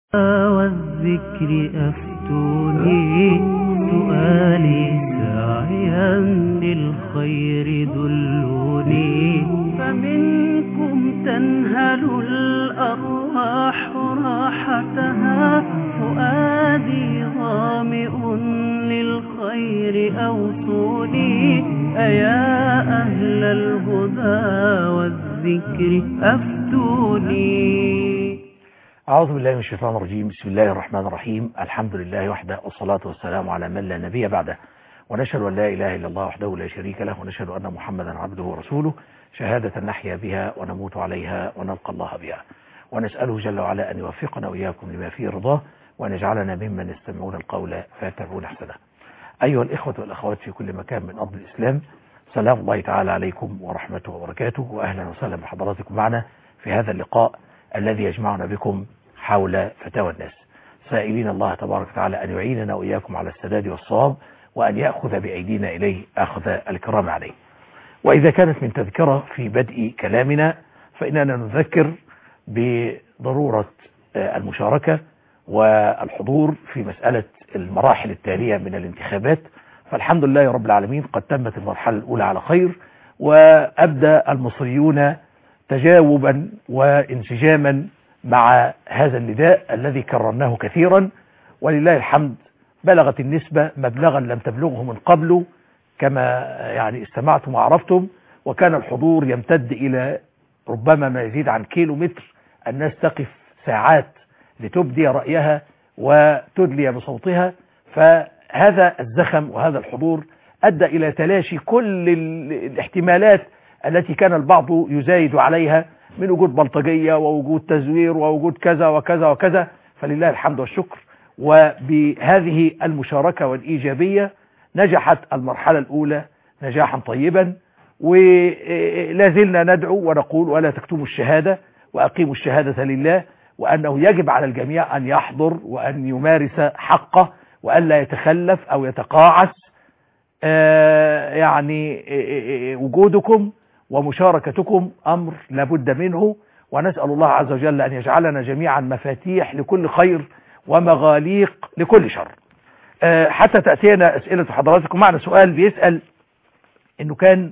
والذكر أفتوني سؤالي ساعيا للخير دلوني فمنكم تنهل الأرواح راحتها فؤادي ظامئ للخير أوصوني أيا أهل الهدى والذكر أفتوني أعوذ بالله من الشيطان الرجيم بسم الله الرحمن الرحيم الحمد لله وحده والصلاة والسلام على من لا نبي بعده ونشهد أن لا إله إلا الله وحده لا شريك له ونشهد أن محمدا عبده ورسوله شهادة نحيا بها ونموت عليها ونلقى الله بها ونسأله جل وعلا أن يوفقنا وإياكم لما فيه رضاه وأن يجعلنا ممن يستمعون القول فيتبعون أحسنه أيها الإخوة والأخوات في كل مكان من أرض الإسلام سلام الله تعالى عليكم ورحمته وبركاته وأهلا وسهلا بحضراتكم معنا في هذا اللقاء الذي يجمعنا بكم حول فتاوى الناس سائلين الله تبارك وتعالى أن يعيننا وإياكم على السداد والصواب وأن يأخذ بأيدينا إليه أخذ الكرام عليه وإذا كانت من تذكرة في بدء كلامنا فإننا نذكر بضرورة المشاركة والحضور في مسألة المراحل التالية من الانتخابات فالحمد لله رب العالمين قد تمت المرحلة الأولى على خير وأبدى المصريون تجاوبا وانسجاما مع هذا النداء الذي كررناه كثيرا ولله الحمد بلغت النسبة مبلغا لم تبلغه من قبل كما يعني استمعتم وعرفتم وكان الحضور يمتد إلى ربما ما يزيد عن كيلو متر الناس تقف ساعات لتبدي رأيها وتدلي بصوتها فهذا الزخم وهذا الحضور أدى إلى تلاشي كل الاحتمالات التي كان البعض يزايد عليها من وجود بلطجية ووجود تزوير ووجود كذا وكذا وكذا فلله الحمد والشكر وبهذه المشاركة والإيجابية نجحت المرحلة الأولى نجاحا طيبا ولا زلنا ندعو ونقول ولا تكتموا الشهادة وأقيموا الشهادة لله وأنه يجب على الجميع أن يحضر وأن يمارس حقه وأن لا يتخلف أو يتقاعس يعني وجودكم ومشاركتكم أمر لابد منه ونسأل الله عز وجل أن يجعلنا جميعا مفاتيح لكل خير ومغاليق لكل شر حتى تأتينا أسئلة حضراتكم معنا سؤال بيسأل أنه كان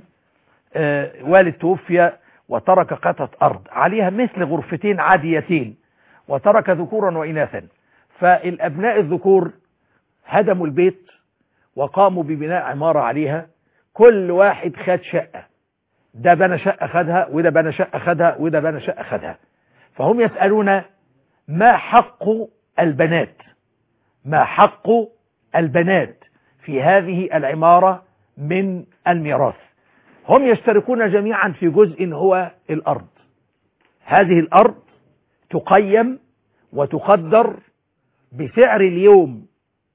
والد توفي وترك قطعة أرض عليها مثل غرفتين عاديتين وترك ذكورا وإناثا فالأبناء الذكور هدموا البيت وقاموا ببناء عمارة عليها كل واحد خد شقة ده بنى شقة خدها وده بنى شقة خدها وده بنى شقة خدها فهم يسألون ما حق البنات ما حق البنات في هذه العمارة من الميراث هم يشتركون جميعا في جزء هو الأرض هذه الأرض تقيم وتقدر بسعر اليوم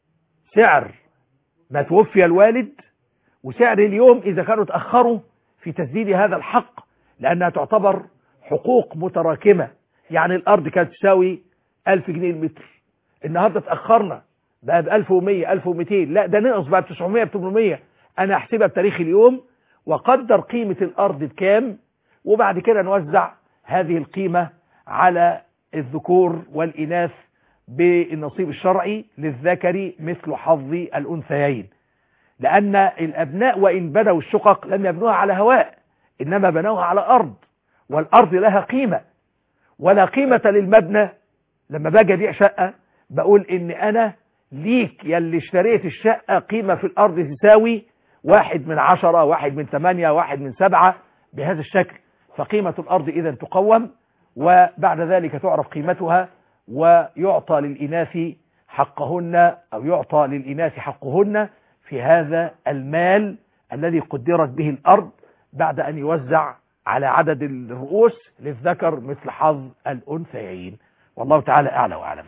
سعر ما توفي الوالد وسعر اليوم إذا كانوا تأخروا في تسديد هذا الحق لأنها تعتبر حقوق متراكمة يعني الأرض كانت تساوي 1000 جنيه المتر النهاردة تأخرنا بقى ب 1100 1200 لا ده نقص بقى ب 900 ب 800 أنا أحسبها بتاريخ اليوم وقدر قيمة الأرض بكام وبعد كده نوزع هذه القيمة على الذكور والإناث بالنصيب الشرعي للذكر مثل حظ الأنثيين لأن الأبناء وإن بنوا الشقق لم يبنوها على هواء إنما بنوها على أرض والأرض لها قيمة ولا قيمة للمبنى لما باجي أبيع شقة بقول إن أنا ليك يلي اشتريت الشقة قيمة في الأرض تساوي واحد من عشرة واحد من ثمانية واحد من سبعة بهذا الشكل فقيمة الأرض إذا تقوم وبعد ذلك تعرف قيمتها ويعطى للإناث حقهن أو يعطى للإناث حقهن في هذا المال الذي قدرت به الأرض بعد أن يوزع على عدد الرؤوس للذكر مثل حظ الأنثيين والله تعالى أعلى وأعلم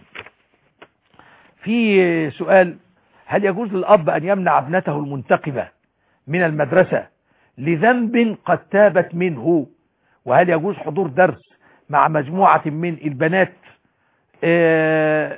في سؤال هل يجوز للأب أن يمنع ابنته المنتقبة من المدرسة لذنب قد تابت منه وهل يجوز حضور درس مع مجموعة من البنات آه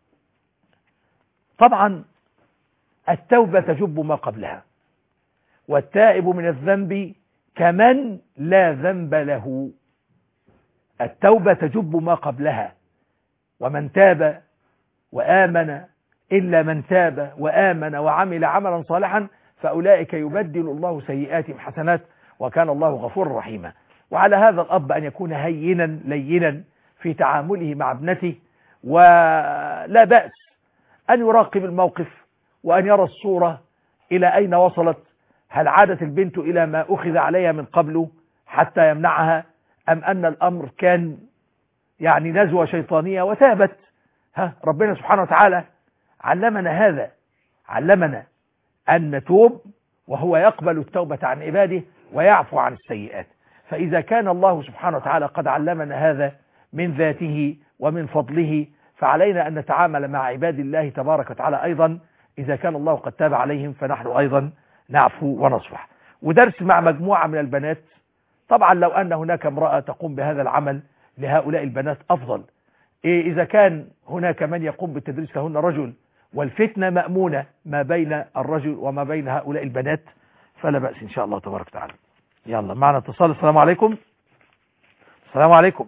طبعا التوبة تجب ما قبلها والتائب من الذنب كمن لا ذنب له التوبة تجب ما قبلها ومن تاب وآمن إلا من تاب وآمن وعمل عملا صالحا فأولئك يبدل الله سيئاتهم حسنات وكان الله غفورا رحيما وعلى هذا الأب أن يكون هينا لينا في تعامله مع ابنته ولا بأس أن يراقب الموقف وأن يرى الصورة إلى أين وصلت هل عادت البنت إلى ما أخذ عليها من قبل حتى يمنعها أم أن الأمر كان يعني نزوة شيطانية وتابت ها ربنا سبحانه وتعالى علمنا هذا علمنا أن نتوب وهو يقبل التوبة عن عباده ويعفو عن السيئات فإذا كان الله سبحانه وتعالى قد علمنا هذا من ذاته ومن فضله فعلينا أن نتعامل مع عباد الله تبارك وتعالى أيضا إذا كان الله قد تاب عليهم فنحن أيضا نعفو ونصفح ودرس مع مجموعة من البنات طبعا لو أن هناك امرأة تقوم بهذا العمل لهؤلاء البنات أفضل إيه إذا كان هناك من يقوم بالتدريس لهن رجل والفتنة مأمونة ما بين الرجل وما بين هؤلاء البنات فلا بأس إن شاء الله تبارك وتعالى يلا معنا اتصال السلام عليكم السلام عليكم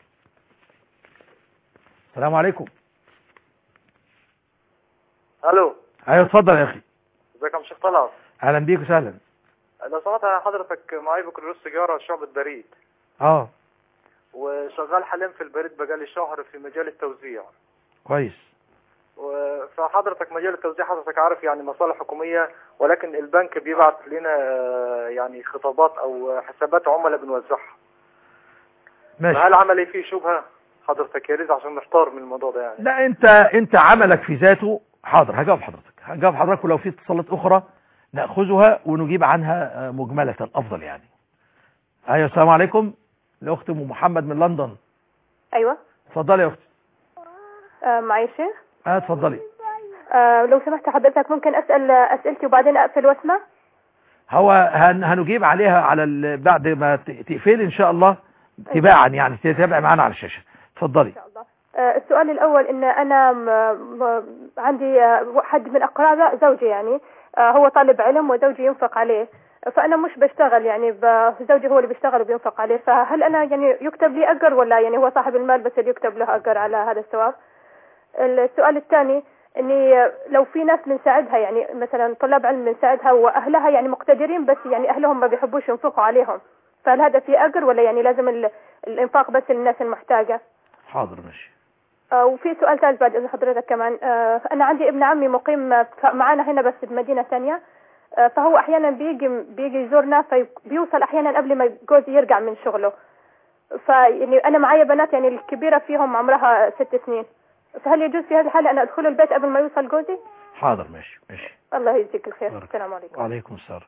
السلام عليكم الو ايوه اتفضل يا اخي ازيك يا شيخ طلعت اهلا بيك وسهلا لو سمحت انا حضرتك معاي بكالوريوس تجاره شعبة بريد اه وشغال حاليا في البريد بقالي شهر في مجال التوزيع كويس و- فحضرتك مجال التوزيع حضرتك عارف يعني مصالح حكومية ولكن البنك بيبعت لنا آه، يعني خطابات او حسابات عملاء بنوزعها ماشي فهل عملي فيه شبهة حضرتك يا ريت عشان محتار من الموضوع ده يعني لا انت انت عملك في ذاته حاضر هجاوب حضرتك هجاوب حضرتك ولو في اتصالات اخرى ناخذها ونجيب عنها آه، مجمله افضل يعني ايوه السلام عليكم الاخت ام محمد من لندن ايوه اتفضلي يا اختي آه معي شيخ اه اتفضلي آه لو سمحت حضرتك ممكن اسال اسئلتي وبعدين اقفل واسمع هو هن هنجيب عليها على ال... بعد ما ت- تقفلي ان شاء الله تباعا يعني تتابع معانا على الشاشه اتفضلي ان شاء الله آه السؤال الاول ان انا م... م... عندي آه، حد من اقرابي زوجي يعني آه هو طالب علم وزوجي ينفق عليه فانا مش بشتغل يعني ب... زوجي هو اللي بيشتغل وبينفق عليه فهل انا يعني يكتب لي اجر ولا يعني هو صاحب المال بس اللي يكتب له اجر على هذا الثواب السؤال الثاني اني لو في ناس بنساعدها يعني مثلا طلاب علم بنساعدها واهلها يعني مقتدرين بس يعني اهلهم ما بيحبوش ينفقوا عليهم فهل هذا في اجر ولا يعني لازم ال- الانفاق بس للناس المحتاجه حاضر ماشي آه، وفي سؤال ثالث بعد اذن حضرتك كمان آه، انا عندي ابن عمي مقيم آه، ف- معانا هنا بس بمدينه ثانيه آه، فهو احيانا بيجي بيجي يزورنا فبيوصل احيانا قبل ما جوزي يرجع من شغله فيعني انا معايا بنات يعني الكبيره فيهم عمرها ست سنين فهل يجوز في هذه الحاله ان ادخل البيت قبل ما يوصل جوزي حاضر ماشي ماشي الله يجزيك الخير بارك. السلام عليكم وعليكم السلام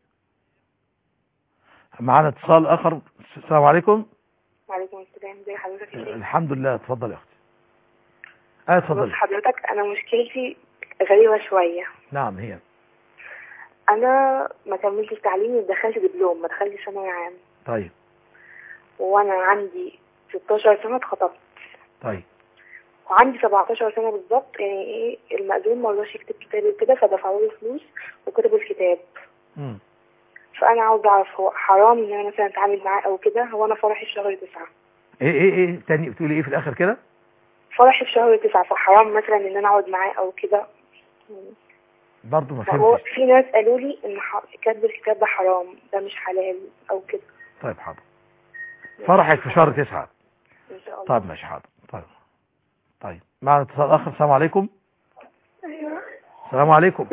معانا اتصال اخر السلام عليكم وعليكم السلام ازي حضرتك يا شيخ الحمد لله اتفضل يا اختي اه بص اتفضلي حضرتك انا مشكلتي غريبة شوية نعم هي انا ما كملتش تعليمي دخلت دبلوم ما دخلتش ثانوي عام طيب وانا عندي 16 سنة اتخطبت طيب وعندي 17 سنة بالظبط يعني ايه المأذون ما رضاش يكتب كتابي وكده فدفعوا له فلوس وكتبوا الكتاب مم. فانا عاوزة اعرف هو حرام ان انا مثلا اتعامل معاه او كده هو انا فرحي في شهر تسعة ايه ايه ايه تاني بتقولي ايه في الاخر كده فرحي في شهر تسعة فحرام مثلا ان انا اقعد معاه او كده برضه ما فهو فهمتش في ناس قالوا لي ان ح- كتب الكتاب ده حرام ده مش حلال او كده طيب حاضر فرحك في شهر تسعة ان شاء الله طيب ماشي حاضر طيب طيب معنا اتصال اخر السلام عليكم ايوه السلام عليكم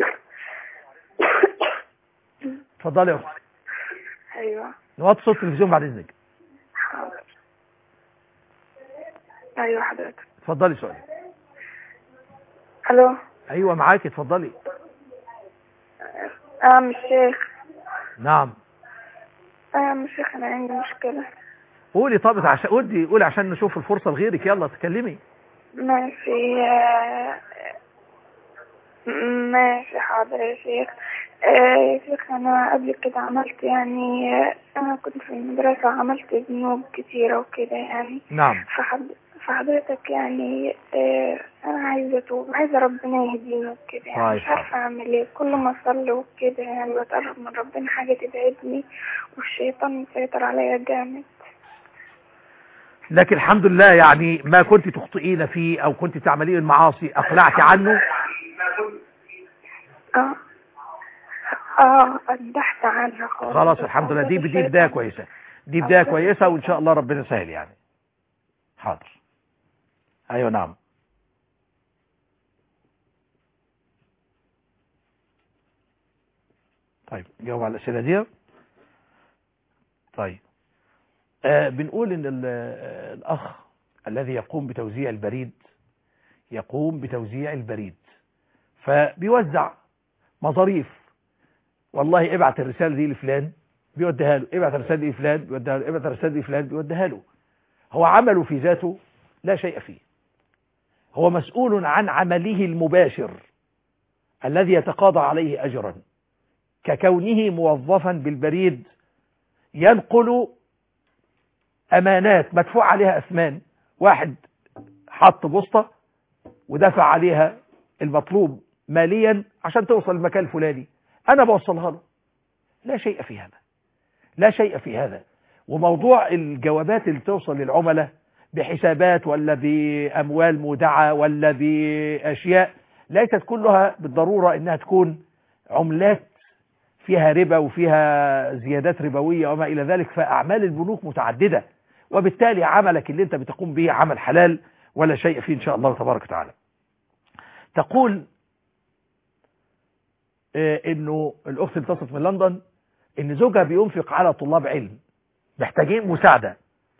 اتفضلي يا اختي ايوه نوطي صوت التلفزيون بعد اذنك حاضر ايوه حضرتك اتفضلي سؤالي الو ايوه معاكي اتفضلي اه مش شيخ نعم اه مش شيخ انا عندي مشكلة قولي طب عشان قولي قولي عشان نشوف الفرصه لغيرك يلا تكلمي ماشي آه، ماشي حاضر يا شيخ آه، يا شيخ انا قبل كده عملت يعني آه، انا كنت في المدرسة عملت ذنوب كتيرة وكده يعني نعم فحض... فحضرتك يعني آه انا عايزة اتوب عايزة ربنا يهديني وكده يعني طيب مش عارفة اعمل ايه كل ما اصلي وكده يعني بتقرب من ربنا حاجة تبعدني والشيطان مسيطر عليا جامد لكن الحمد لله يعني ما كنت تخطئين فيه او كنت تعملين المعاصي اقلعت عنه اه اه البحث عنها خالص خلاص الحمد لله دي دي بدايه كويسه دي بدايه كويسه وان شاء الله ربنا يسهل يعني حاضر ايوه نعم طيب جاوب على الاسئله دي طيب آه بنقول ان ال- آه، الاخ الذي يقوم بتوزيع البريد يقوم بتوزيع البريد فبيوزع مظاريف والله ابعت الرسالة دي لفلان بيوديها له ابعت الرسالة دي لفلان بيوديها له ابعت الرسالة دي لفلان بيوديها له هو عمله في ذاته لا شيء فيه هو مسؤول عن عمله المباشر الذي يتقاضى عليه أجرا ككونه موظفا بالبريد ينقل أمانات مدفوع عليها أثمان واحد حط بوسطة ودفع عليها المطلوب ماليا عشان توصل المكان الفلاني أنا بوصلها له لا شيء في هذا لا شيء في هذا وموضوع الجوابات اللي توصل للعملاء بحسابات ولا بأموال مودعة ولا بأشياء ليست كلها بالضرورة إنها تكون عملات فيها ربا وفيها زيادات ربوية وما إلى ذلك فأعمال البنوك متعددة وبالتالي عملك اللي انت بتقوم به عمل حلال ولا شيء فيه إن شاء الله تبارك وتعالى تقول آه، انه الاخت اللي اتصلت من لندن ان زوجها بينفق على طلاب علم محتاجين مساعدة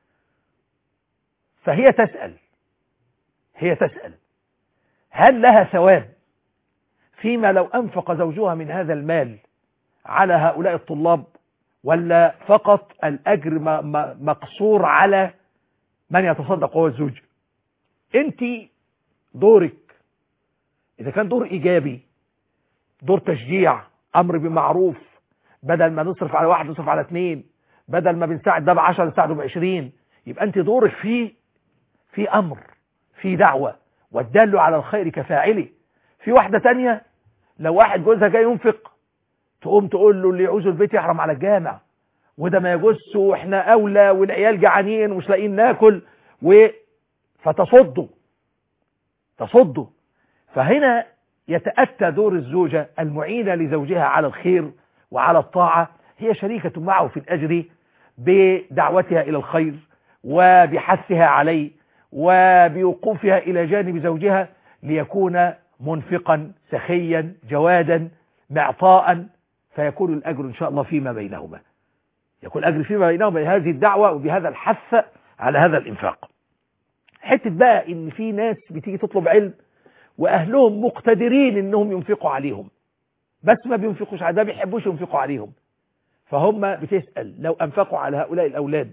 فهي تسأل هي تسأل هل لها ثواب فيما لو أنفق زوجها من هذا المال على هؤلاء الطلاب ولا فقط الأجر م- م- مقصور على من يتصدق هو الزوج انت دورك إذا كان دور إيجابي دور تشجيع أمر بمعروف بدل ما نصرف على واحد نصرف على اثنين بدل ما بنساعد ده بعشرة نساعده بعشرين يبقى أنت دورك فيه في أمر في دعوة والدال على الخير كفاعله في واحدة تانية لو واحد جوزها جاي ينفق تقوم تقول له اللي يعوز البيت يحرم على الجامع وده ما يجوزش واحنا اولى والعيال جعانين ومش لاقيين ناكل و فتصده تصده فهنا يتأتى دور الزوجة المعينة لزوجها على الخير وعلى الطاعة هي شريكة معه في الأجر بدعوتها إلى الخير وبحثها عليه وبوقوفها إلى جانب زوجها ليكون منفقا سخيا جوادا معطاء فيكون الأجر إن شاء الله فيما بينهما يكون الأجر فيما بينهما بهذه الدعوة وبهذا الحث على هذا الإنفاق حتة بقى إن في ناس بتيجي تطلب علم وأهلهم مقتدرين إنهم ينفقوا عليهم بس ما بينفقوش على ده بيحبوش ينفقوا عليهم فهم بتسأل لو أنفقوا على هؤلاء الأولاد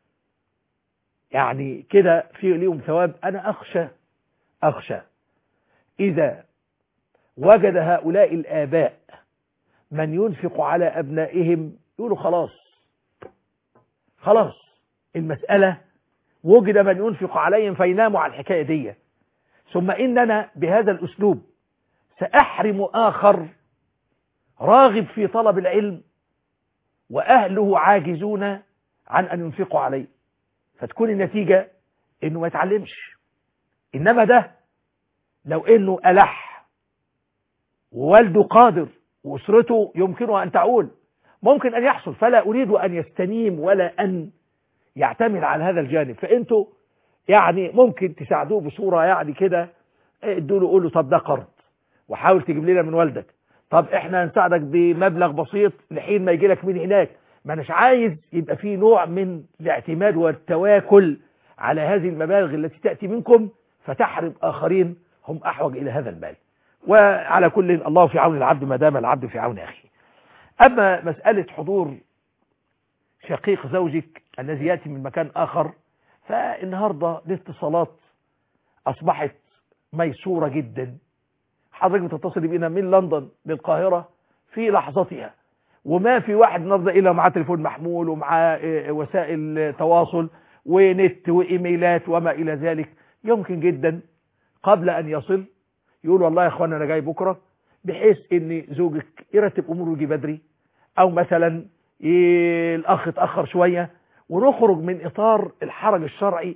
يعني كده في ليهم ثواب أنا أخشى أخشى إذا وجد هؤلاء الآباء من ينفق على أبنائهم يقولوا خلاص خلاص المسألة وجد من ينفق عليهم فيناموا على الحكاية دي ثم إننا بهذا الأسلوب سأحرم آخر راغب في طلب العلم وأهله عاجزون عن أن ينفقوا عليه فتكون النتيجة إنه ما يتعلمش إنما ده لو إنه ألح ووالده قادر وأسرته يمكنها أن تعول ممكن أن يحصل فلا أريد أن يستنيم ولا أن يعتمد على هذا الجانب فأنتوا يعني ممكن تساعدوه بصورة يعني كده ادوا له قول له طب ده قرض وحاول تجيب لنا من والدك طب احنا هنساعدك بمبلغ بسيط لحين ما يجي لك من هناك ما اناش عايز يبقى في نوع من الاعتماد والتواكل على هذه المبالغ التي تأتي منكم فتحرم آخرين هم أحوج إلى هذا المال وعلى كل الله في عون العبد ما دام العبد في عون أخيه أما مسألة حضور شقيق زوجك الذي يأتي من مكان آخر فالنهاردة الاتصالات أصبحت ميسورة جدا حضرتك بتتصل بينا من لندن للقاهرة في لحظتها وما في واحد النهارده الا معاه تليفون محمول ومعاه إيه، وسائل تواصل ونت وايميلات وما الى ذلك يمكن جدا قبل ان يصل يقول والله يا اخوانا انا جاي بكره بحيث ان زوجك يرتب اموره ويجي بدري او مثلا ي- الاخ اتاخر شويه ونخرج من اطار الحرج الشرعي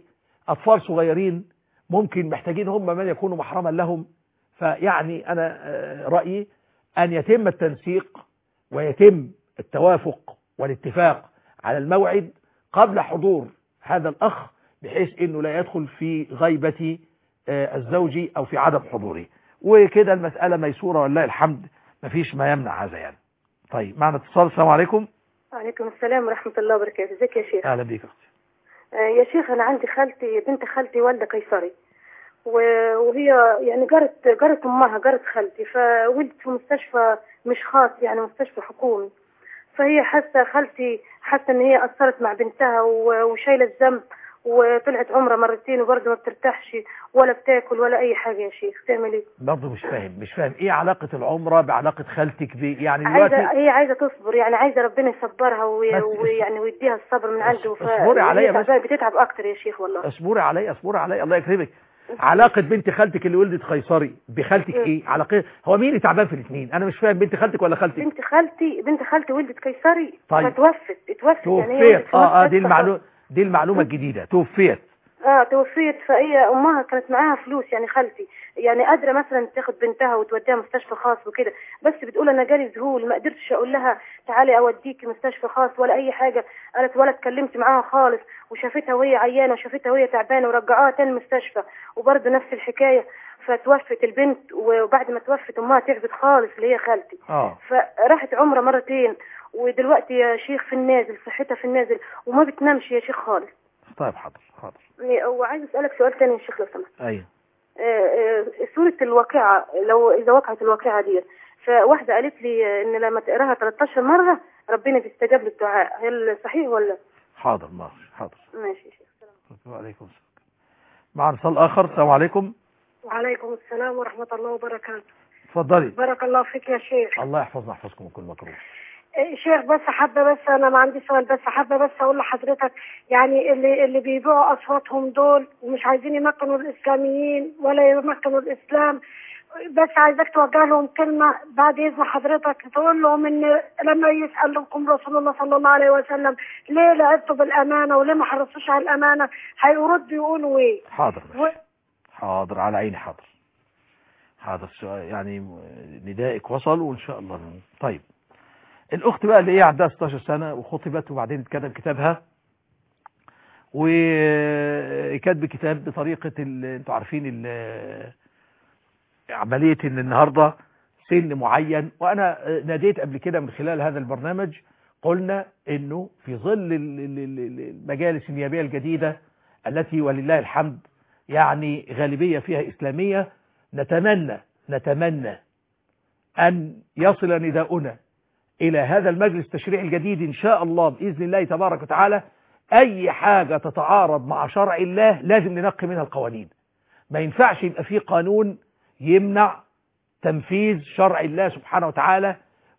أطفال صغيرين ممكن محتاجين هم من يكونوا محرما لهم فيعني أنا آه، رأيي أن يتم التنسيق ويتم التوافق والاتفاق على الموعد قبل حضور هذا الأخ بحيث أنه لا يدخل في غيبة آه، الزوج أو في عدم حضوره وكده المسألة ميسورة ولله الحمد مفيش ما يمنع هذا يعني طيب معنا اتصال السلام عليكم وعليكم السلام ورحمة الله وبركاته ازيك يا شيخ أهلا بيك أختي آه، يا شيخ أنا عندي خالتي بنت خالتي والدة قيصري و- وهي يعني جارت جارت أمها جارت خالتي فولدت في مستشفى مش خاص يعني مستشفى حكومي فهي حاسة خالتي حاسة إن هي قصرت مع بنتها و- وشايلة الذنب وطلعت عمرة مرتين وبرضه ما بترتاحش ولا بتاكل ولا أي حاجة يا شيخ تعمل إيه؟ برضه مش فاهم مش فاهم ايه علاقة العمرة بعلاقة خالتك دي يعني عايزة دلوقتي هي عايزة تصبر يعني عايزة ربنا يصبرها وي- بس- ويعني ويديها الصبر من عنده ف- اصبري عليا هي بس. تعبانة، بتتعب أكتر يا شيخ والله اصبري علي اصبري علي الله يكرمك علاقة بنت خالتك اللي ولدت قيصري بخالتك م. ايه علاقة هو مين اللي تعبان في الاثنين انا مش فاهم بنت خالتك ولا خالتك بنت خالتي بنت خالتي ولدت قيصري طيب. فتوفت اتوفت يعني هي ولدت توفيت في اه اه دي مستشفى المعلومة دي المعلومة الجديدة توفيت اه توفيت فهي امها كانت معاها فلوس يعني خالتي يعني قادره مثلا تاخد بنتها وتوديها مستشفى خاص وكده بس بتقول انا جالي ذهول ما قدرتش اقول لها تعالي اوديكي مستشفى خاص ولا اي حاجه قالت ولا اتكلمت معاها خالص وشافتها وهي عيانه وشافتها وهي تعبانه ورجعوها تاني المستشفى وبرضه نفس الحكايه فتوفت البنت وبعد ما توفت امها تعبت خالص اللي هي خالتي اه فراحت عمره مرتين ودلوقتي يا شيخ في النازل صحتها في النازل وما بتنامش يا شيخ خالص طيب حاضر حاضر وعايز اسالك سؤال تاني يا شيخ لو سمحت ايوه آه، آه، سورة الواقعة لو إذا وقعت الواقعة دي فواحدة قالت لي إن لما تقراها 13 مرة ربنا بيستجاب للدعاء هل صحيح ولا حاضر ماشي حاضر ماشي يا شيخ وعليكم السلام معنا اتصال اخر السلام عليكم وعليكم السلام ورحمة الله وبركاته اتفضلي بارك الله فيك يا شيخ الله يحفظنا يحفظكم من كل مكروه إيه، شيخ بس حابة بس أنا ما عندي سؤال بس حابة بس أقول لحضرتك يعني اللي اللي بيبيعوا أصواتهم دول ومش عايزين يمكنوا الإسلاميين ولا يمكنوا الإسلام بس عايزك توجه لهم كلمة بعد إذن حضرتك تقول لهم إن لما يسألكم رسول الله صلى الله عليه وسلم ليه لعبتوا بالأمانة وليه ما حرصتوش على الأمانة هيردوا يقولوا إيه حاضر و... حاضر على عيني حاضر حاضر سؤال- يعني ندائك وصل وان شاء الله طيب الاخت بقى اللي هي عندها 16 سنة وخطبت وبعدين اتكتب كتابها وكتب كتاب بطريقة ال- انتوا عارفين ال- عملية ان النهاردة سن معين وانا ناديت قبل كده من خلال هذا البرنامج قلنا انه في ظل ال- ال- ال- المجالس النيابية الجديدة التي ولله الحمد يعني غالبية فيها إسلامية نتمنى نتمنى أن يصل نداؤنا إلى هذا المجلس التشريعي الجديد إن شاء الله بإذن الله تبارك وتعالى أي حاجة تتعارض مع شرع الله لازم ننقي منها القوانين ما ينفعش يبقى في قانون يمنع تنفيذ شرع الله سبحانه وتعالى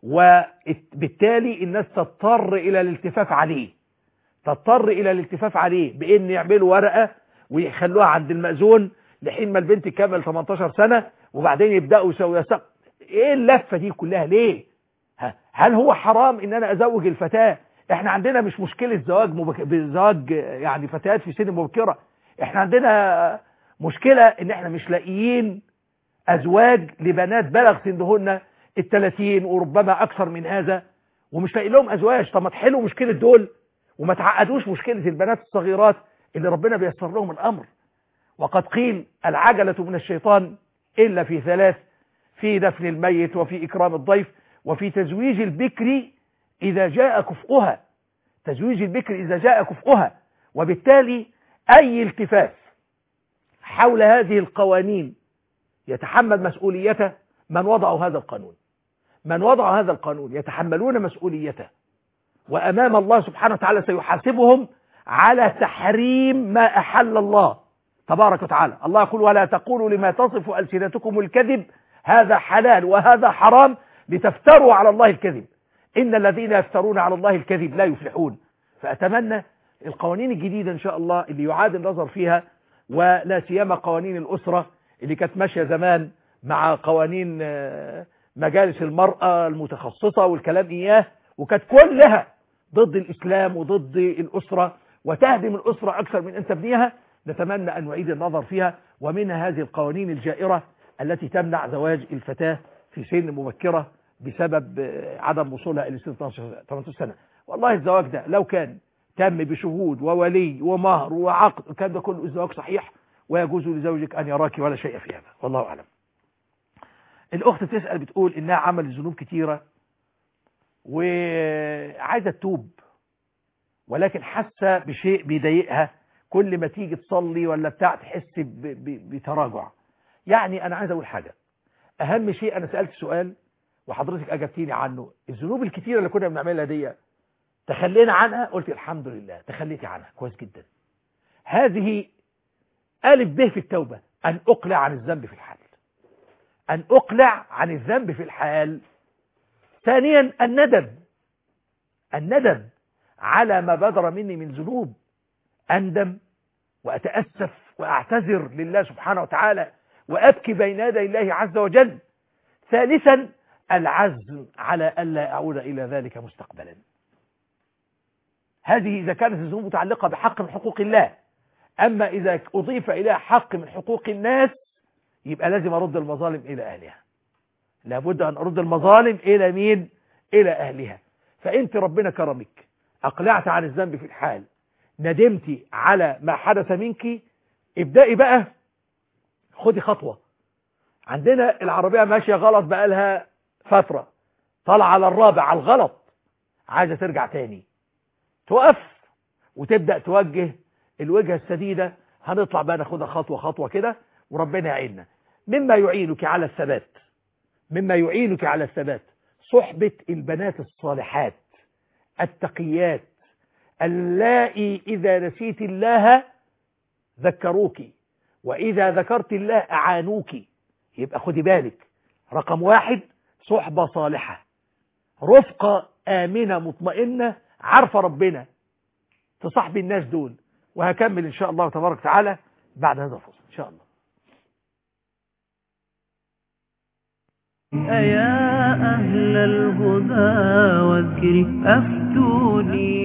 وبالتالي الناس تضطر إلى الالتفاف عليه تضطر إلى الالتفاف عليه بإن يعملوا ورقة ويخلوها عند المأذون لحين ما البنت تكمل 18 سنة وبعدين يبدأوا يسووا يسق ايه اللفة دي كلها ليه ها، هل هو حرام ان انا ازوج الفتاة احنا عندنا مش مشكلة زواج مبك... بزواج يعني فتيات في سن مبكرة احنا عندنا مشكلة ان احنا مش لاقيين ازواج لبنات بلغ سنهن الثلاثين وربما اكثر من هذا ومش لاقي لهم ازواج طب ما تحلوا مشكلة دول وما تعقدوش مشكلة البنات الصغيرات اللي ربنا بيسر لهم الامر وقد قيل العجلة من الشيطان إلا في ثلاث في دفن الميت وفي إكرام الضيف وفي تزويج البكر إذا جاء كفؤها تزويج البكر إذا جاء كفؤها وبالتالي أي التفاف حول هذه القوانين يتحمل مسؤوليته من وضعوا هذا القانون من وضعوا هذا القانون يتحملون مسؤوليته وأمام الله سبحانه وتعالى سيحاسبهم على تحريم ما أحل الله تبارك وتعالى الله يقول ولا تقولوا لما تصف ألسنتكم الكذب هذا حلال وهذا حرام لتفتروا على الله الكذب إن الذين يفترون على الله الكذب لا يفلحون فأتمنى القوانين الجديدة إن شاء الله اللي يعاد النظر فيها ولا سيما قوانين الأسرة اللي كانت ماشية زمان مع قوانين آه، مجالس المرأة المتخصصة والكلام إياه وكانت كلها ضد الإسلام وضد الأسرة وتهدم الأسرة أكثر من أن تبنيها نتمنى أن نعيد النظر فيها ومنها هذه القوانين الجائرة التي تمنع زواج الفتاة في سن مبكرة بسبب آه، عدم وصولها إلى سن 12 18 سنة والله الزواج ده لو كان تم بشهود وولي ومهر وعقد وكان ده كله الزواج صحيح ويجوز لزوجك أن يراك ولا شيء في هذا والله أعلم الأخت تسأل بتقول إنها عملت ذنوب كتيرة وعايزة تتوب ولكن حاسة بشيء بيضايقها كل ما تيجي تصلي ولا بتاع تحس ب- ب- بتراجع يعني أنا عايز أقول حاجة أهم شيء أنا سألت سؤال وحضرتك أجبتيني عنه الذنوب الكتيرة اللي كنا بنعملها دي تخلينا عنها قلت الحمد لله تخليتي عنها كويس جدا هذه ألف ب في التوبة أن أقلع عن الذنب في الحال أن أقلع عن الذنب في الحال ثانيا الندم الندم على ما بدر مني من ذنوب أندم وأتأسف وأعتذر لله سبحانه وتعالى وأبكي بين يدي الله عز وجل ثالثا العزم على ألا أعود إلى ذلك مستقبلا هذه إذا كانت الذنوب متعلقة بحق من حقوق الله أما إذا أضيف إليها حق من حقوق الناس يبقى لازم أرد المظالم إلى أهلها لابد أن أرد المظالم إلى مين إلى أهلها فأنت ربنا كرمك أقلعت عن الذنب في الحال ندمتي على ما حدث منك ابدأي بقى خدي خطوة عندنا العربية ماشية غلط بقالها فترة طالعة على الرابع على الغلط عايزة ترجع تاني توقف وتبدأ توجه الوجهة السديدة هنطلع بقى ناخدها خطوة خطوة كده وربنا يعيننا مما يعينك على الثبات مما يعينك على الثبات صحبة البنات الصالحات التقيات اللائي إذا نسيت الله ذكروك وإذا ذكرت الله أعانوك يبقى خدي بالك رقم واحد صحبة صالحة رفقة آمنة مطمئنة عارفة ربنا تصاحب الناس دول وهكمل إن شاء الله تبارك وتعالى بعد هذا الفصل إن شاء الله أيا أهل الهدى والذكر أفتوني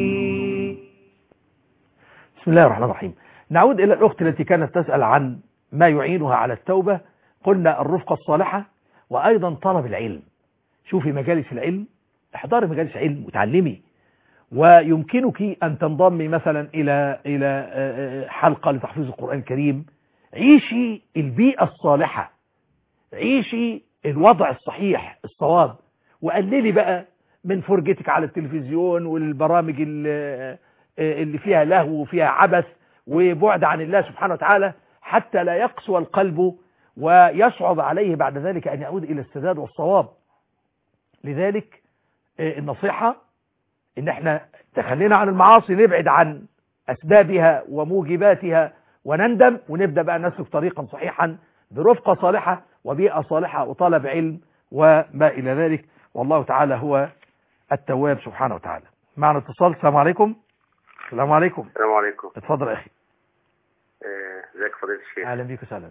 بسم الله الرحمن الرحيم نعود إلى الأخت التي كانت تسأل عن ما يعينها على التوبة قلنا الرفقة الصالحة وأيضا طلب العلم شوفي مجالس العلم احضري مجالس علم وتعلمي ويمكنك أن تنضمي مثلا إلى إلى آه، آه، حلقة لتحفيظ القرآن الكريم عيشي البيئة الصالحة عيشي الوضع الصحيح الصواب وقللي بقى من فرجتك على التلفزيون والبرامج اللي اللي فيها لهو وفيها عبث وبعد عن الله سبحانه وتعالى حتى لا يقسو القلب ويصعب عليه بعد ذلك أن يعود إلى السداد والصواب لذلك آه، النصيحة ان احنا تخلينا عن المعاصي نبعد عن اسبابها وموجباتها ونندم ونبدأ بقى نسلك طريقا صحيحا برفقة صالحة وبيئة صالحة وطلب علم وما إلى ذلك والله تعالى هو التواب سبحانه وتعالى معنا اتصال السلام عليكم السلام عليكم السلام عليكم اتفضل يا أخي آه، ازيك فضيلة الشيخ أهلا بيك وسهلا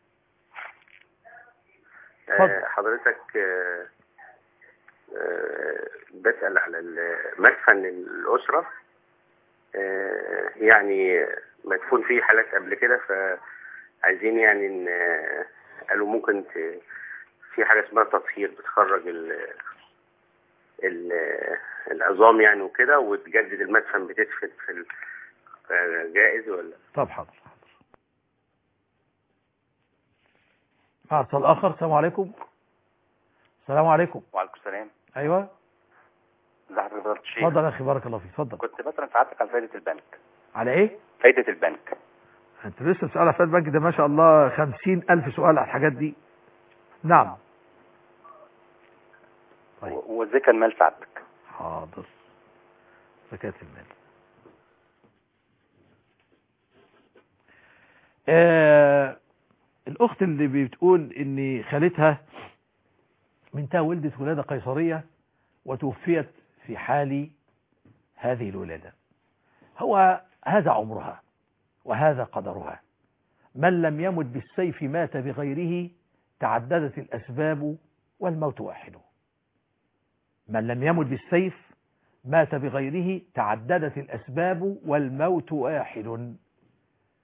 آه، اتفضل. حضرتك آه، آه، بسأل على ال- مدفن الأسرة آه، يعني مدفون فيه حالات قبل كده فعايزين يعني ان آه، قالوا ممكن ت- في حاجة اسمها تطهير بتخرج ال ال العظام يعني وكده وتجدد المدفن بتدفن في ال- آه، جائز ولا طب حاضر حاضر مع اتصال آخر السلام عليكم السلام عليكم وعليكم السلام أيوة ازي حضرتك فضيلة الشيخ اتفضل يا أخي بارك الله فيك اتفضل كنت مثلا ساعتك عن فايدة البنك على إيه فايدة البنك انت لسه بتسأل على فات بنك ده ما شاء الله خمسين ألف سؤال على الحاجات دي نعم طيب. و- وازاي المال ساعتك حاضر زكاة المال آه الأخت اللي بتقول إن خالتها بنتها ولدت ولادة قيصرية وتوفيت في حال هذه الولادة هو هذا عمرها وهذا قدرها من لم يمت بالسيف مات بغيره تعددت الأسباب والموت واحد من لم يمت بالسيف مات بغيره تعددت الأسباب والموت واحد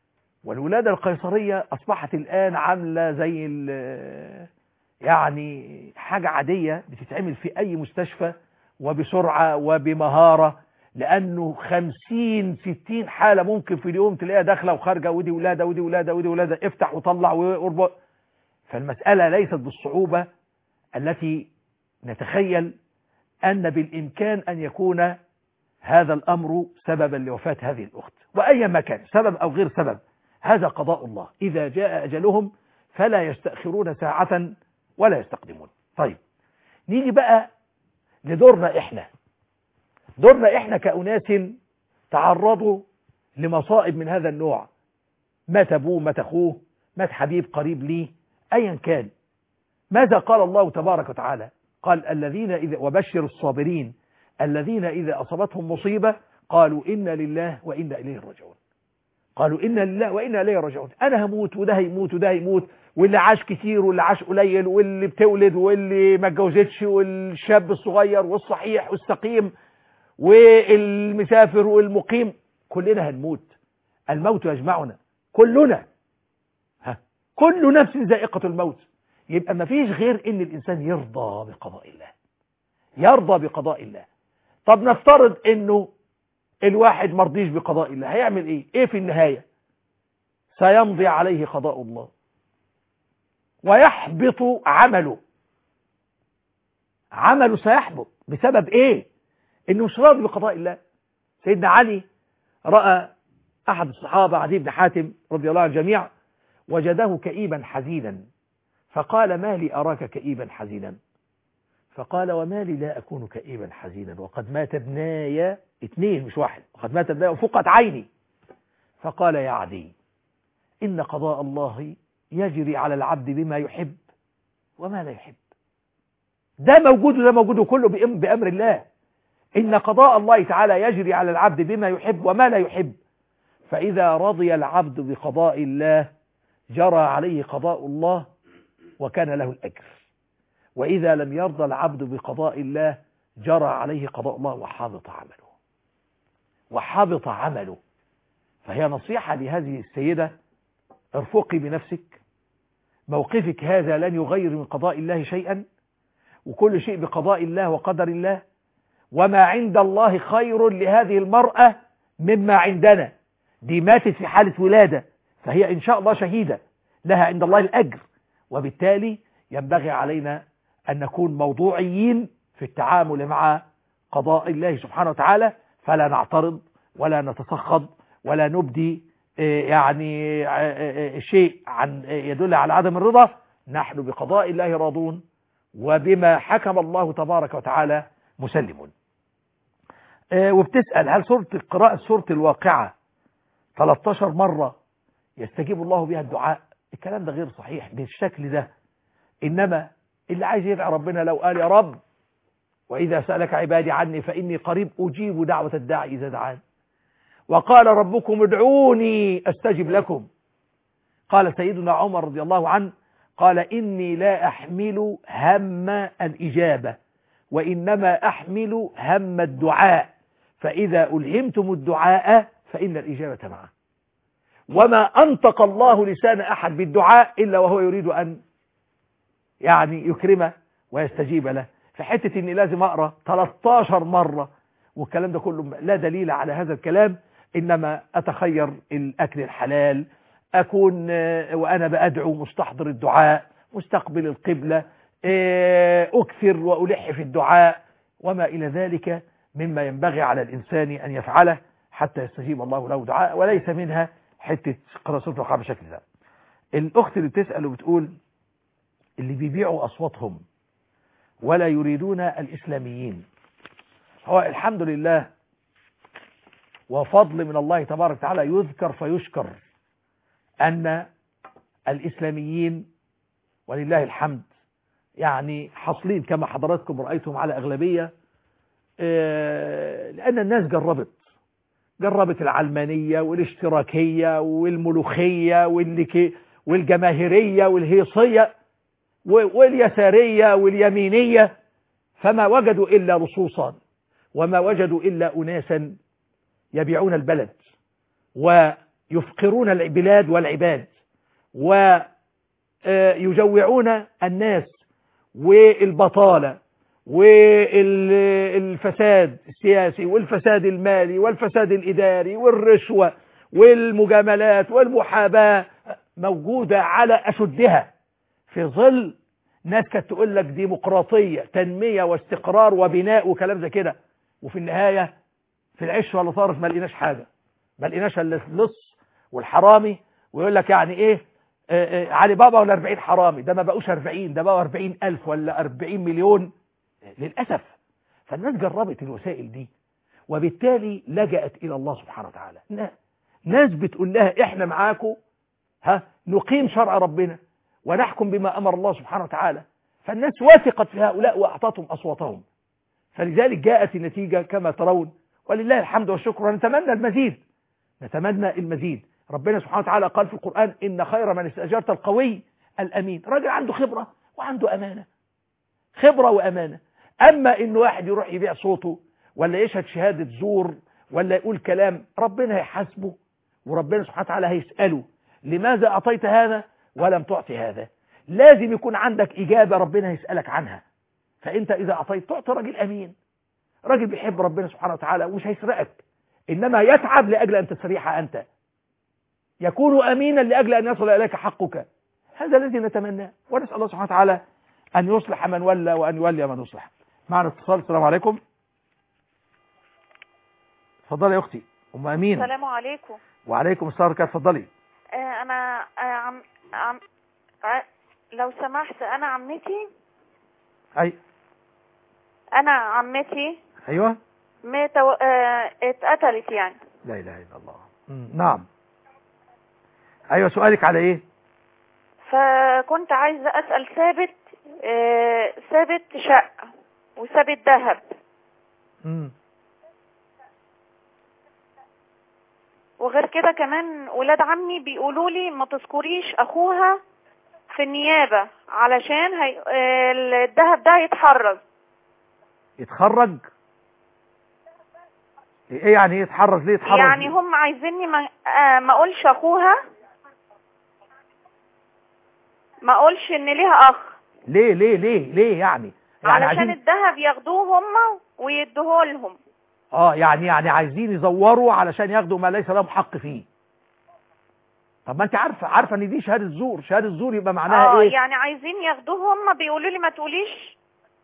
والولادة القيصرية أصبحت الآن عاملة زي ال- يعني حاجة عادية بتتعمل في أي مستشفى وبسرعة وبمهارة لأنه خمسين ستين حالة ممكن في اليوم تلاقيها داخلة وخارجة ودي ولادة ودي ولادة ودي ولادة افتح وطلع واربط فالمسألة ليست بالصعوبة التي نتخيل أن بالإمكان أن يكون هذا الأمر سببا لوفاة هذه الأخت وأيا ما كان سبب أو غير سبب هذا قضاء الله إذا جاء أجلهم فلا يستأخرون ساعة ولا يستقدمون طيب نيجي بقى لدورنا إحنا دورنا إحنا كأناس تعرضوا لمصائب من هذا النوع مات أبوه مات أخوه مات حبيب قريب ليه أيا كان ماذا قال الله تبارك وتعالى قال الذين إذا وبشر الصابرين الذين إذا أصابتهم مصيبة قالوا إنا لله وإنا إليه راجعون قالوا إنا لله وإنا إليه راجعون أنا هموت وده هيموت وده هيموت واللي عاش كتير واللي عاش قليل واللي بتولد واللي ما اتجوزتش والشاب الصغير والصحيح والسقيم والمسافر والمقيم كلنا هنموت الموت يجمعنا كلنا ها كل نفس ذائقة الموت يبقى ما فيش غير ان الانسان يرضى بقضاء الله يرضى بقضاء الله طب نفترض انه الواحد مرضيش بقضاء الله هيعمل ايه ايه في النهاية سيمضي عليه قضاء الله ويحبط عمله عمله سيحبط بسبب ايه انه مش راضي بقضاء الله سيدنا علي رأى احد الصحابة عدي بن حاتم رضي الله عن الجميع وجده كئيبا حزينا فقال ما لي أراك كئيبا حزينا فقال وما لي لا أكون كئيبا حزينا وقد مات ابناي اثنين مش واحد وقد مات ابناي وفقت عيني فقال يا عدي إن قضاء الله يجري على العبد بما يحب وما لا يحب ده موجود وده موجود كله بأم- بأمر الله إن قضاء الله تعالى يجري على العبد بما يحب وما لا يحب فإذا رضي العبد بقضاء الله جرى عليه قضاء الله وكان له الأجر وإذا لم يرضى العبد بقضاء الله جرى عليه قضاء الله وحبط عمله وحبط عمله فهي نصيحة لهذه السيدة ارفقي بنفسك موقفك هذا لن يغير من قضاء الله شيئا وكل شيء بقضاء الله وقدر الله وما عند الله خير لهذه المرأة مما عندنا دي ماتت في حالة ولادة فهي إن شاء الله شهيدة لها عند الله الأجر وبالتالي ينبغي علينا أن نكون موضوعيين في التعامل مع قضاء الله سبحانه وتعالى فلا نعترض ولا نتسخط ولا نبدي آه، يعني آه، آه، شيء عن آه، يدل على عدم الرضا نحن بقضاء الله راضون وبما حكم الله تبارك وتعالى مسلمون آه، وبتسأل هل سورة قراءة سورة الواقعة 13 مرة يستجيب الله بها الدعاء الكلام ده غير صحيح بالشكل ده إنما اللي عايز يدعي ربنا لو قال يا رب وإذا سألك عبادي عني فإني قريب أجيب دعوة الداعي إذا دعان وقال ربكم ادعوني أستجب لكم قال سيدنا عمر رضي الله عنه قال إني لا أحمل هم الإجابة وإنما أحمل هم الدعاء فإذا ألهمتم الدعاء فإن الإجابة معه وما أنطق الله لسان أحد بالدعاء إلا وهو يريد أن يعني يكرمه ويستجيب له في حتة إني لازم أقرأ 13 مرة والكلام ده كله لا دليل على هذا الكلام إنما أتخير الأكل الحلال أكون آه، وأنا بأدعو مستحضر الدعاء مستقبل القبلة آه، أكثر وألح في الدعاء وما إلى ذلك مما ينبغي على الإنسان أن يفعله حتى يستجيب الله له دعاء وليس منها حتة قراءة سورة الواقعة بالشكل ده الأخت اللي بتسأل وبتقول اللي بيبيعوا أصواتهم ولا يريدون الإسلاميين هو الحمد لله وفضل من الله تبارك وتعالى يذكر فيشكر أن الإسلاميين ولله الحمد يعني حاصلين كما حضراتكم رأيتم على أغلبية آه، لأن الناس جربت جربت العلمانية والاشتراكية والملوخية واللي والجماهيرية والهيصية و- واليسارية واليمينية فما وجدوا إلا لصوصا وما وجدوا إلا أناسا يبيعون البلد يفقرون البلاد والعباد ويجوعون الناس والبطالة والفساد السياسي والفساد المالي والفساد الإداري والرشوة والمجاملات والمحاباة موجودة على أشدها في ظل ناس كانت تقول لك ديمقراطية تنمية واستقرار وبناء وكلام زي كده وفي النهاية في العش ولا طارف ما لقيناش حاجة ما لقيناش الا اللص والحرامي ويقول لك يعني ايه آه آه علي بابا ولا 40 حرامي ده ما بقوش 40 ده بقوا 40 ألف ولا 40 مليون للأسف فالناس جربت الوسائل دي وبالتالي لجأت إلى الله سبحانه وتعالى ناس بتقول لها احنا معاكم ها نقيم شرع ربنا ونحكم بما أمر الله سبحانه وتعالى فالناس وثقت في هؤلاء وأعطتهم أصواتهم فلذلك جاءت النتيجة كما ترون ولله الحمد والشكر ونتمنى المزيد نتمنى المزيد ربنا سبحانه وتعالى قال في القرآن إن خير من استأجرت القوي الأمين راجل عنده خبرة وعنده أمانة خبرة وأمانة أما إن واحد يروح يبيع صوته ولا يشهد شهادة زور ولا يقول كلام ربنا هيحاسبه وربنا سبحانه وتعالى هيسأله لماذا أعطيت هذا ولم تعطي هذا لازم يكون عندك إجابة ربنا هيسألك عنها فأنت إذا أعطيت تعطي راجل أمين راجل بيحب ربنا سبحانه وتعالى ومش هيسرقك إنما يتعب لأجل أن تستريح أنت يكون أمينا لأجل أن يصل إليك حقك هذا الذي نتمناه ونسأل الله سبحانه وتعالى أن يصلح من ولى وأن يولي من يصلح معنا اتصال السلام عليكم اتفضلي يا أختي أم أمين السلام عليكم وعليكم السلام ورحمة اتفضلي آه أنا آه عم عم آه لو سمحت أنا عمتي أي أنا عمتي أيوة متو... آه اتقتلت يعني لا إله إلا الله مم. نعم أيوة سؤالك على إيه فكنت عايزة أسأل ثابت آه ثابت شقة وثابت ذهب مم. وغير كده كمان ولاد عمي بيقولوا لي ما تذكريش اخوها في النيابة علشان هي... آه، الذهب ده يتحرز يتخرج ايه يعني ايه يتحرز ليه يتحرز يعني هم عايزيني ما, آه ما اقولش اخوها ما اقولش ان ليها اخ ليه ليه ليه ليه يعني يعني علشان عايزين الذهب ياخدوه هم ويدوه لهم اه يعني يعني عايزين يزوروا علشان ياخدوا ما ليس لهم حق فيه طب ما انت عارفه عارفه ان دي شهاده زور شهاده زور يبقى معناها اه ايه يعني عايزين ياخدوه هم بيقولوا لي ما تقوليش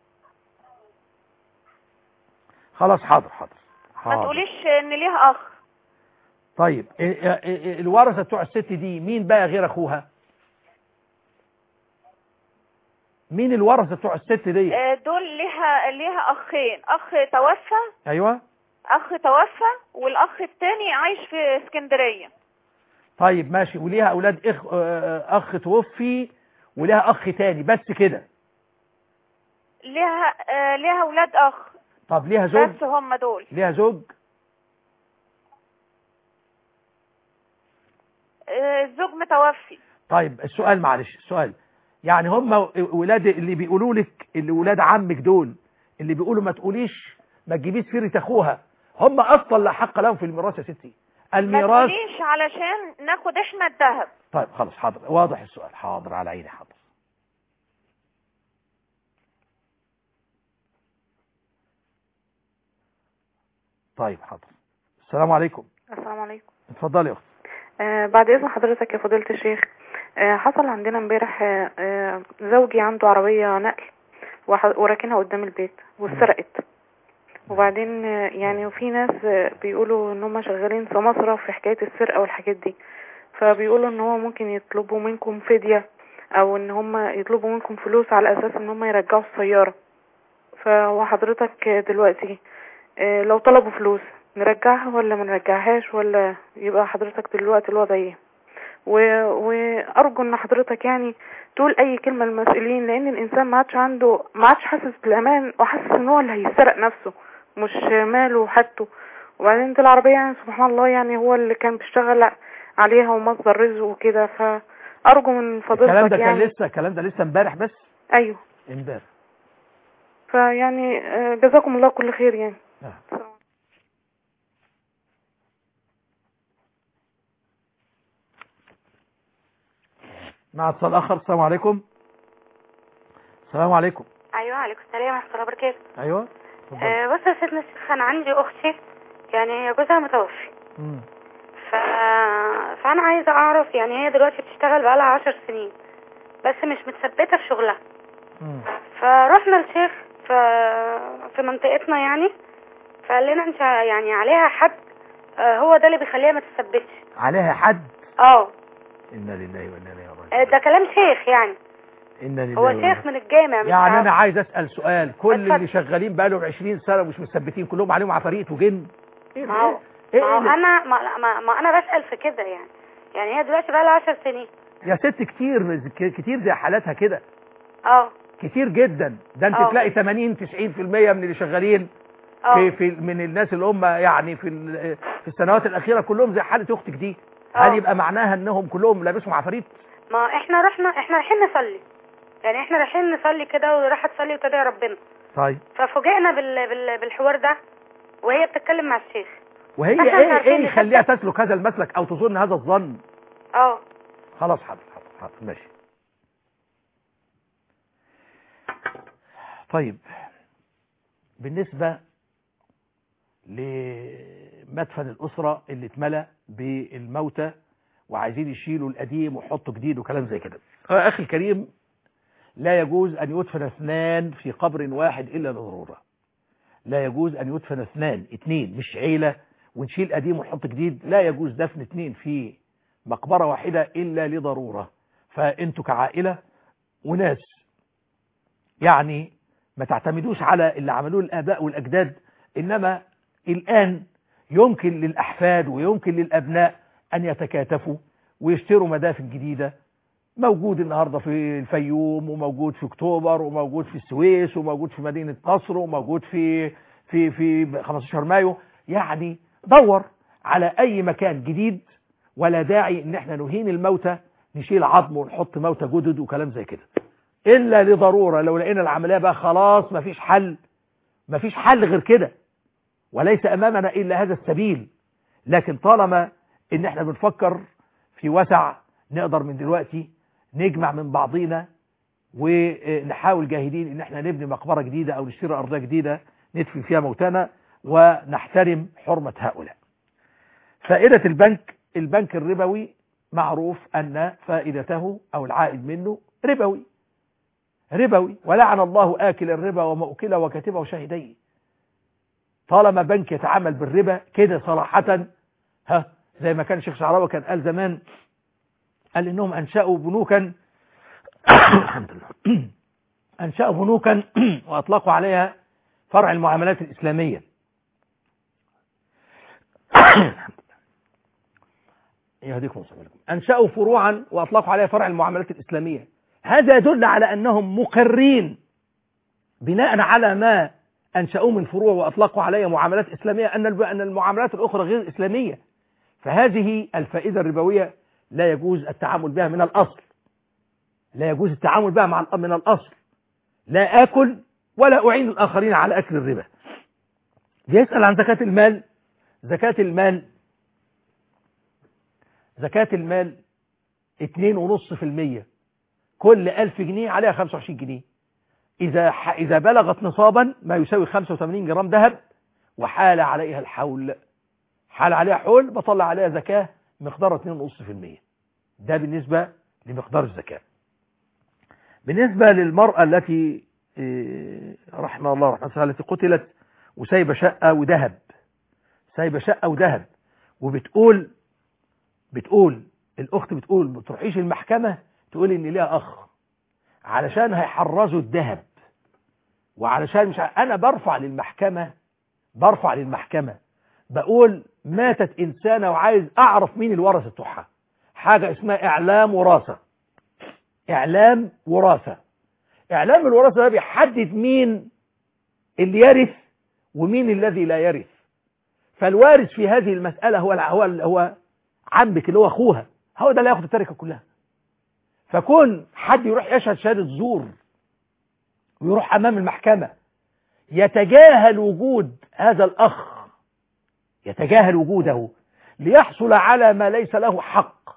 خلاص حاضر حاضر ما حاضر تقوليش ان ليها اخ طيب إيه- إيه- إيه- الورثه بتوع الست دي مين بقى غير اخوها مين الورثه بتوع الست دي آه، دول ليها ليها اخين اخ توفى ايوه اخ توفى والاخ التاني عايش في اسكندرية طيب ماشي وليها اولاد اخ آه، اخ توفي وليها اخ تاني بس كده ليها آه، ليها اولاد اخ طب ليها زوج بس هم دول ليها زوج آه، الزوج متوفي طيب السؤال معلش السؤال يعني هم ولاد اللي بيقولوا لك اللي ولاد عمك دول اللي بيقولوا ما تقوليش ما تجيبيش سيره اخوها هم اصلا لا حق لهم في الميراث يا ستي ما الميراث تقوليش علشان ناخد احنا الذهب طيب خلاص حاضر واضح السؤال حاضر على عيني حاضر طيب حاضر السلام عليكم السلام عليكم اتفضلي يا اختي آه بعد اذن حضرتك يا فضيلة الشيخ آه حصل عندنا امبارح آه آه زوجي عنده عربية نقل وح- وراكنها قدام البيت واتسرقت وبعدين آه يعني وفي ناس آه بيقولوا ان هم شغالين في مصرف في حكاية السرقة والحاجات دي فبيقولوا ان هو ممكن يطلبوا منكم فدية او ان هم يطلبوا منكم فلوس على اساس ان هم يرجعوا السيارة فحضرتك آه، دلوقتي آه، لو طلبوا فلوس نرجعها ولا ما نرجعهاش ولا يبقى حضرتك دلوقتي الوضع ايه و- وارجو ان حضرتك يعني تقول اي كلمه للمسؤولين لان الانسان ما عادش عنده ما عادش حاسس بالامان وحاسس ان هو اللي هيسرق نفسه مش ماله وحاجته وبعدين دي العربيه يعني سبحان الله يعني هو اللي كان بيشتغل عليها ومصدر رزقه وكده فارجو من الكلام فضيلتك ده كان يعني لسه الكلام ده لسه امبارح بس ايوه امبارح فيعني آه، جزاكم الله كل خير يعني آه. مع اتصال اخر السلام عليكم السلام عليكم ايوه عليكم السلام ورحمه الله وبركاته ايوه اتفضل. آه بص يا سيدنا الشيخ انا عندي اختي يعني هي جوزها متوفي مم. ف... فانا عايزه اعرف يعني هي دلوقتي بتشتغل بقالها عشر سنين بس مش متثبته في شغلها مم. فرحنا لشيخ ف... في منطقتنا يعني فقال لنا انت يعني عليها حد آه هو ده اللي بيخليها ما تثبتش عليها حد اه انا لله وانا اليه راجعون آه، ده كلام شيخ يعني انا لله هو وإنا شيخ من الجامع مش يعني انا عارف. عايز اسال سؤال كل اتفضل. اللي شغالين بقالهم 20 سنه ومش مثبتين كلهم عليهم عفاريت وجن ما هو إيه ما هو اللي- انا ما, ما, ما انا بسأل في كده يعني يعني هي دلوقتي بقى لها 10 سنين يا ست كتير كتير زي حالاتها كده اه كتير جدا ده انت آه. تلاقي 80 90% من اللي شغالين اه في في من الناس اللي هم يعني في ال- في السنوات الاخيره كلهم زي حاله اختك دي آه. هل يبقى معناها انهم كلهم لابسهم عفاريت ما احنا رحنا احنا رايحين نصلي يعني احنا رايحين نصلي كده ورايحه تصلي وتدعي ربنا طيب ففوجئنا بال... بال... بالحوار ده وهي بتتكلم مع الشيخ وهي إحنا مش ايه عارفين ايه يخليها تسلك هذا المسلك او تظن هذا الظن اه خلاص حاضر حاضر حاضر ماشي طيب بالنسبة لمدفن الأسرة اللي اتملى بالموتى وعايزين يشيلوا القديم ويحطوا جديد وكلام زي كده آه، أخي الكريم لا يجوز أن يدفن اثنان في قبر واحد إلا لضرورة لا يجوز أن يدفن اثنان اتنين مش عيلة ونشيل قديم ونحط جديد لا يجوز دفن اتنين في مقبرة واحدة إلا لضرورة فأنتوا كعائلة وناس يعني ما تعتمدوش على اللي عملوه الآباء والأجداد إنما الآن يمكن للأحفاد ويمكن للأبناء أن يتكاتفوا ويشتروا مدافن جديدة موجود النهاردة في الفيوم وموجود في اكتوبر وموجود في السويس وموجود في مدينة نصر وموجود في في في 15 مايو يعني دور على أي مكان جديد ولا داعي ان احنا نهين الموتى نشيل عظم ونحط موتى جدد وكلام زي كده الا لضرورة لو لقينا العملية بقى خلاص مفيش حل مفيش حل غير كده وليس امامنا الا هذا السبيل لكن طالما ان احنا بنفكر في وسع نقدر من دلوقتي نجمع من بعضينا ونحاول جاهدين ان احنا نبني مقبرة جديدة او نشتري ارضية جديدة ندفن فيها موتانا ونحترم حرمة هؤلاء فائدة البنك البنك الربوي معروف أن فائدته أو العائد منه ربوي ربوي ولعن الله آكل الربا ومؤكله وكاتبه وشاهديه طالما بنك يتعامل بالربا كده صراحة ها زي ما كان الشيخ شعراوي كان قال زمان قال إنهم أنشأوا بنوكا الحمد لله أنشأوا بنوكا وأطلقوا عليها فرع المعاملات الإسلامية يهديكم وسلامكم أنشأوا فروعا وأطلقوا عليها فرع المعاملات الإسلامية هذا يدل على أنهم مقرين بناء على ما أنشأوه من فروع وأطلقوا عليها معاملات إسلامية أن أن المعاملات الأخرى غير إسلامية فهذه الفائدة الربوية لا يجوز التعامل بها من الأصل لا يجوز التعامل بها مع من الأصل لا آكل ولا أعين الآخرين على أكل الربا بيسأل عن زكاة المال زكاة المال زكاة المال 2.5% كل 1000 جنيه عليها 25 جنيه إذا إذا بلغت نصابا ما يساوي 85 جرام ذهب وحال عليها الحول حال عليها حول بطلع عليها زكاة مقدار 2.5% ده بالنسبة لمقدار الزكاة بالنسبة للمرأة التي رحمه الله رحمه الله التي قتلت وسايبة شقة وذهب سايبة شقة وذهب وبتقول بتقول الأخت بتقول ما تروحيش المحكمة تقول إن ليها أخ علشان هيحرزوا الذهب وعلشان مش ع... أنا برفع للمحكمة برفع للمحكمة بقول ماتت إنسانة وعايز أعرف مين الورثة بتوعها حاجة اسمها إعلام وراثة إعلام وراثة إعلام الوراثة ده بيحدد مين اللي يرث ومين الذي لا يرث فالوارث في هذه المسألة هو هو هو عمك اللي هو أخوها هو ده اللي ياخد التركة كلها فكون حد يروح يشهد شهادة زور ويروح أمام المحكمة يتجاهل وجود هذا الأخ يتجاهل وجوده ليحصل على ما ليس له حق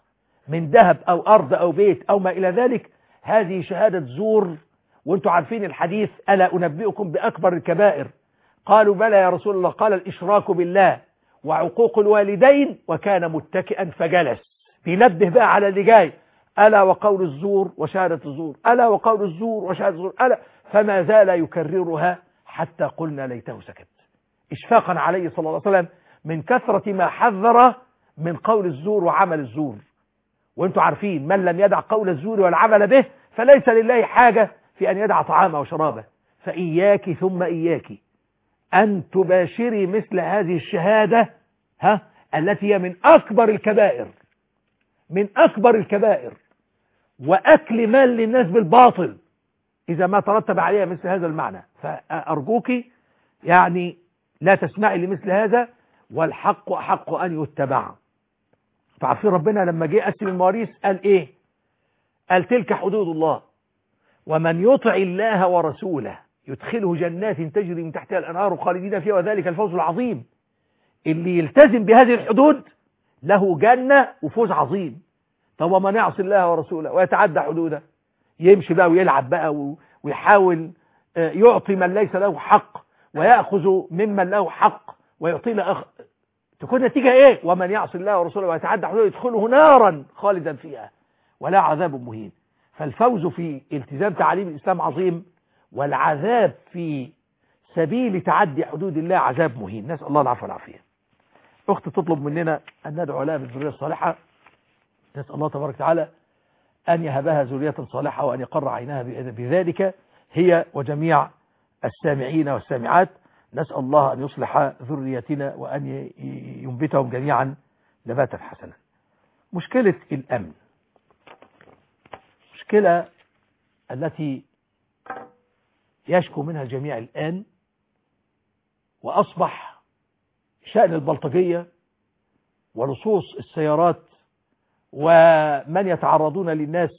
من ذهب أو أرض أو بيت أو ما إلى ذلك هذه شهادة زور وانتم عارفين الحديث ألا أنبئكم بأكبر الكبائر قالوا بلى يا رسول الله قال الإشراك بالله وعقوق الوالدين وكان متكئا فجلس بينبه بقى على اللي جاي ألا وقول الزور وشهادة الزور ألا وقول الزور وشهادة الزور ألا فما زال يكررها حتى قلنا ليته سكت إشفاقا عليه صلى الله عليه وسلم من كثرة ما حذر من قول الزور وعمل الزور وانتم عارفين من لم يدع قول الزور والعمل به فليس لله حاجة في أن يدع طعامه وشرابه فإياك ثم إياك أن تباشري مثل هذه الشهادة ها التي هي من أكبر الكبائر من أكبر الكبائر وأكل مال للناس بالباطل إذا ما ترتب عليها مثل هذا المعنى فأرجوك يعني لا تسمعي لمثل هذا والحق أحق أن يتبع فعارفين ربنا لما جه قسم المواريث قال إيه قال تلك حدود الله ومن يطع الله ورسوله يدخله جنات تجري من تحتها الأنهار خالدين فيها وذلك الفوز العظيم اللي يلتزم بهذه الحدود له جنة وفوز عظيم طب ومن يعصي الله ورسوله ويتعدى حدوده يمشي بقى ويلعب بقى ويحاول يعطي من ليس له حق ويأخذ ممن له حق ويعطي لأخ تكون نتيجة ايه ومن يعصي الله ورسوله ويتعدى حدوده يدخله نارا خالدا فيها ولا عذاب مهين فالفوز في التزام تعاليم الإسلام عظيم والعذاب في سبيل تعدي حدود الله عذاب مهين نسأل الله العفو والعافية أخت تطلب مننا أن ندعو لها بالذرية الصالحة نسأل الله تبارك وتعالى أن يهبها ذرية صالحة وأن يقر عينها بذلك هي وجميع السامعين والسامعات نسأل الله أن يصلح ذريتنا وأن ينبتهم جميعا نباتا حسنا مشكلة الأمن مشكلة التي يشكو منها الجميع الآن وأصبح شأن البلطجية ولصوص السيارات ومن يتعرضون للناس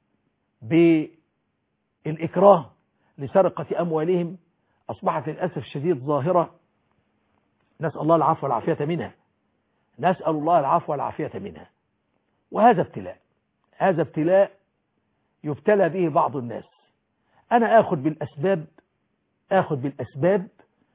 بالإكراه لسرقة أموالهم أصبحت للأسف الشديد ظاهرة نسأل الله العفو والعافية منها نسأل الله العفو والعافية منها وهذا ابتلاء هذا ابتلاء يبتلى به بعض الناس أنا آخذ بالأسباب آخذ بالأسباب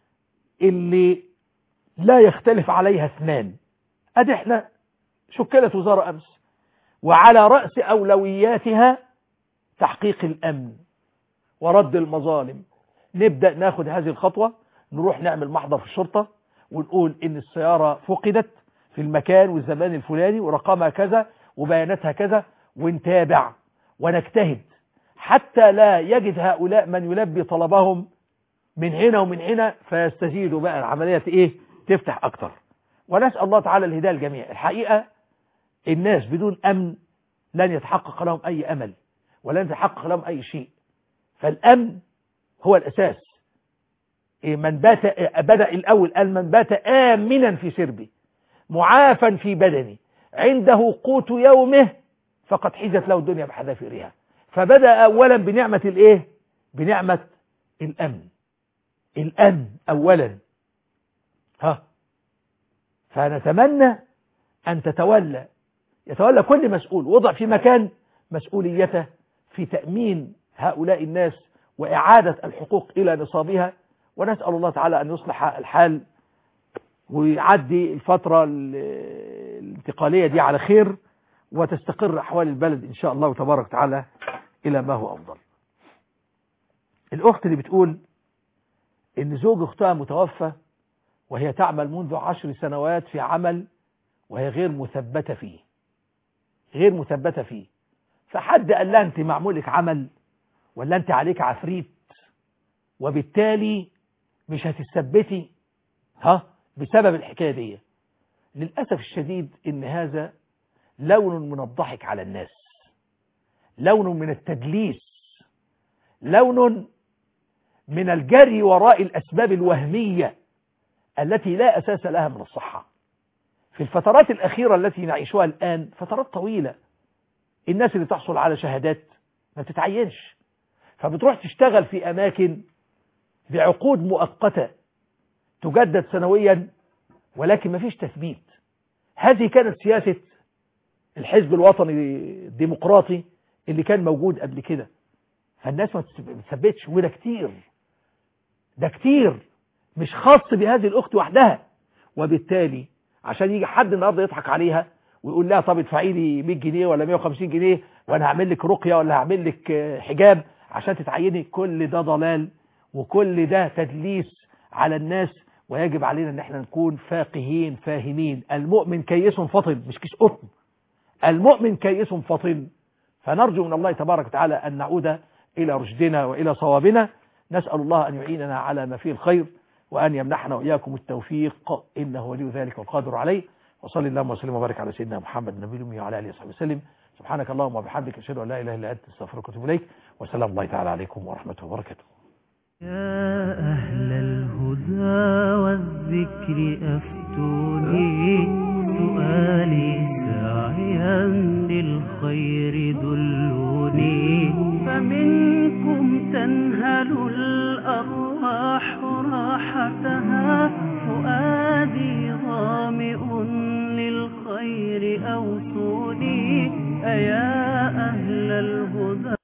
اللي لا يختلف عليها اثنان أدي احنا شكلت وزارة أمس وعلى رأس أولوياتها تحقيق الأمن ورد المظالم نبدأ ناخد هذه الخطوة نروح نعمل محضر في الشرطة ونقول إن السيارة فقدت في المكان والزمان الفلاني ورقمها كذا وبياناتها كذا ونتابع ونجتهد حتى لا يجد هؤلاء من يلبي طلبهم من هنا ومن هنا فيستزيدوا بقى العملية ايه تفتح اكتر ونسأل الله تعالى الهداية الجميع الحقيقة الناس بدون امن لن يتحقق لهم اي امل ولن يتحقق لهم اي شيء فالامن هو الاساس إيه من بات بدأ الاول قال من بات امنا في سربي معافا في بدني عنده قوت يومه فقد حيزت له الدنيا بحذافيرها فبدأ اولا بنعمة الايه بنعمة الامن الامن اولا ها فنتمنى ان تتولى يتولى كل مسؤول وضع في مكان مسؤوليته في تأمين هؤلاء الناس وإعادة الحقوق إلى نصابها ونسأل الله تعالى أن يصلح الحال ويعدي الفترة الانتقالية دي على خير وتستقر أحوال البلد إن شاء الله تبارك وتعالى إلى ما هو أفضل الأخت اللي بتقول إن زوج أختها متوفى وهي تعمل منذ عشر سنوات في عمل وهي غير مثبتة فيه غير مثبتة فيه فحد قال لها أنت معمولك عمل ولا أنت عليك عفريت وبالتالي مش هتثبتي ها بسبب الحكاية دي للأسف الشديد إن هذا لون من الضحك على الناس لون من التدليس لون من الجري وراء الأسباب الوهمية التي لا أساس لها من الصحة في الفترات الأخيرة التي نعيشها الآن فترات طويلة الناس اللي تحصل على شهادات ما بتتعينش فبتروح تشتغل في أماكن بعقود مؤقتة تجدد سنويا ولكن ما فيش تثبيت هذه كانت سياسة الحزب الوطني الديمقراطي اللي كان موجود قبل كده فالناس ما تثبتش وده كتير ده كتير مش خاص بهذه الأخت وحدها وبالتالي عشان يجي حد النهارده يضحك عليها ويقول لها طب ادفعي لي 100 جنيه ولا 150 جنيه وانا هعمل لك رقيه ولا هعمل لك آه، حجاب عشان تتعيني كل ده ضلال وكل ده تدليس على الناس ويجب علينا ان احنا نكون فاقهين فاهمين المؤمن كيس فطن مش كيس قطن المؤمن كيس فطن فنرجو من الله تبارك وتعالى أن نعود إلى رشدنا وإلى صوابنا نسأل الله أن يعيننا على ما فيه الخير وأن يمنحنا وإياكم التوفيق إنه ولي ذلك والقادر عليه وصلى اللهم وسلم وبارك على سيدنا محمد النبي الأمي وعلى آله وصحبه وسلم سبحانك اللهم وبحمدك أشهد أن لا إله إلا أنت أستغفرك وأتوب إليك وسلام الله تعالى عليكم ورحمته وبركاته يا أهل الهدى والذكر أفتوني سؤالي ساعيا للخير دلوني فمنكم تنهل الأرواح راحتها فؤادي ظامئ للخير أوصوني أيا أهل الهدى